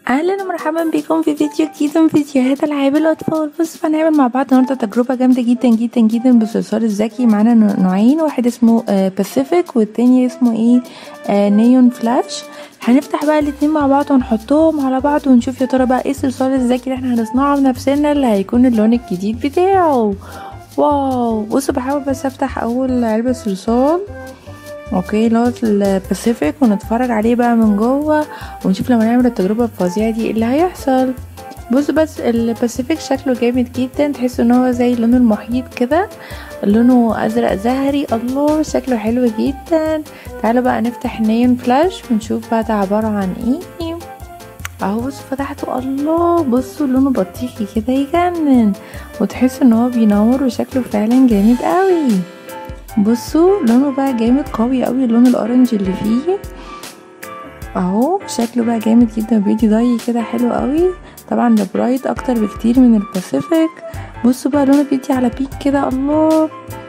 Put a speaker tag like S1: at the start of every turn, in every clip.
S1: اهلا ومرحبا بكم في فيديو جديد من فيديوهات العاب الاطفال بص هنعمل مع بعض النهارده تجربه جامده جدا جدا جدا بالصلصال الذكي معانا نوعين واحد اسمه باسيفيك والتاني اسمه ايه آه نيون فلاش هنفتح بقى الاتنين مع بعض ونحطهم على بعض ونشوف يا ترى بقى ايه الصلصال الذكي اللي احنا هنصنعه بنفسنا اللي هيكون اللون الجديد بتاعه واو بصوا بحاول بس افتح اول علبه صلصال اوكي اللي هو الباسيفيك ونتفرج عليه بقى من جوه ونشوف لما نعمل التجربه الفظيعه دي ايه اللي هيحصل بص بس الباسيفيك شكله جامد جدا تحس ان هو زي لون المحيط كده لونه ازرق زهري الله شكله حلو جدا تعالوا بقى نفتح نيون فلاش ونشوف بقى ده عباره عن ايه اهو بصوا فتحته الله بصوا لونه بطيخي كده يجنن وتحس ان هو بينور وشكله فعلا جامد قوي بصوا لونه بقى جامد قوي قوي اللون الاورنج اللي فيه اهو شكله بقى جامد جدا بيدي ضي كده حلو قوي طبعا ده برايت اكتر بكتير من الباسيفيك بصوا بقى لونه بيدي على بيك كده الله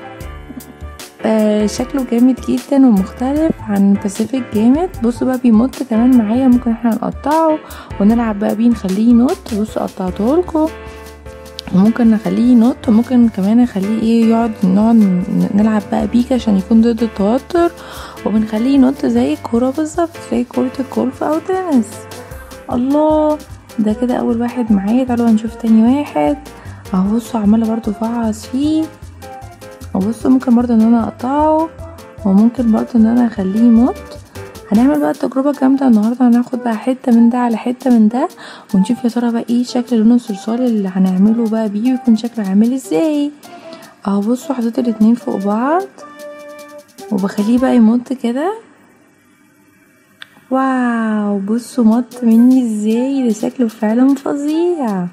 S1: آه شكله جامد جدا ومختلف عن الباسيفيك جامد بصوا بقى بيمط كمان معايا ممكن احنا نقطعه ونلعب بقى بيه نخليه ينط بصوا قطعته لكم وممكن نخليه ينط وممكن كمان نخليه ايه يقعد نقعد نلعب بقى بيه عشان يكون ضد التوتر وبنخليه ينط زي الكوره بالظبط زي كرة الجولف او تنس الله ده كده اول واحد معايا تعالوا نشوف تاني واحد اهو بصوا عماله برضو افعص فيه وبصوا ممكن برضو ان انا اقطعه وممكن برضو ان انا اخليه ينط هنعمل بقى التجربة جامدة النهاردة هناخد بقى حتة من ده على حتة من ده ونشوف يا ترى بقى ايه شكل لون الصلصال اللي هنعمله بقى بيه ويكون شكله عامل ازاي اهو بصوا حطيت الاتنين فوق بعض وبخليه بقى يمط كده واو بصوا مط مني ازاي ده شكله فعلا فظيع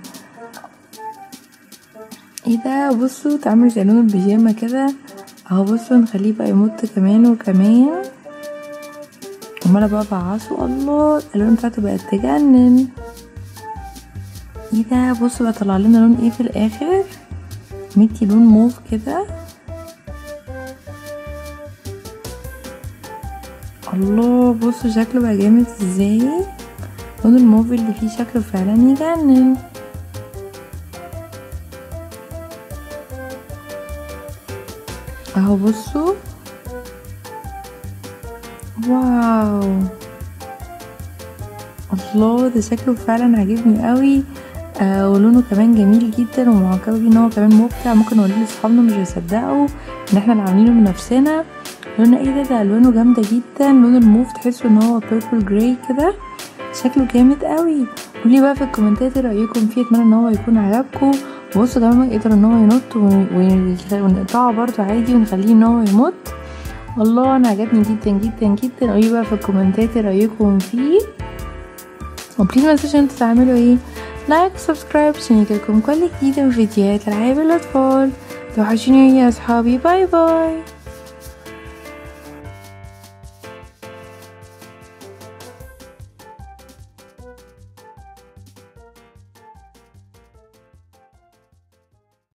S1: ايه ده بصوا تعمل زي لون البيجامة كده اهو بصوا نخليه بقى يمط كمان وكمان عمالة بقى بعصه الله الالوان بتاعته بقت تجنن ايه ده بصوا بقى طلع لنا لون ايه في الاخر مدي لون موف كده الله بصوا شكله بقى جامد ازاي لون الموف اللي فيه شكله فعلا يجنن اهو بصوا واو الله ده شكله فعلا عاجبني قوي آه ولونه كمان جميل جدا ومعجبه بيه ان هو كمان مبدع ممكن اقول لاصحابنا مش هيصدقوا ان احنا اللي عاملينه بنفسنا لونه ايه ده ده الوانه جامده جدا لون الموف تحسوا ان هو بيربل جراي كده شكله جامد قوي قولي بقى في الكومنتات ايه رايكم فيه اتمنى ان هو يكون عجبكم بصوا كمان يقدر ان هو ينط ونقطعه برضه عادي ونخليه ان هو يمط الله انا عجبني جدا جدا جدا قولي بقى في الكومنتات رايكم فيه وبليز متنسوش انتوا تعملوا ايه لايك وسبسكرايب عشان يجيلكم كل جديد من فيديوهات العاب الاطفال توحشوني يا اصحابي باي باي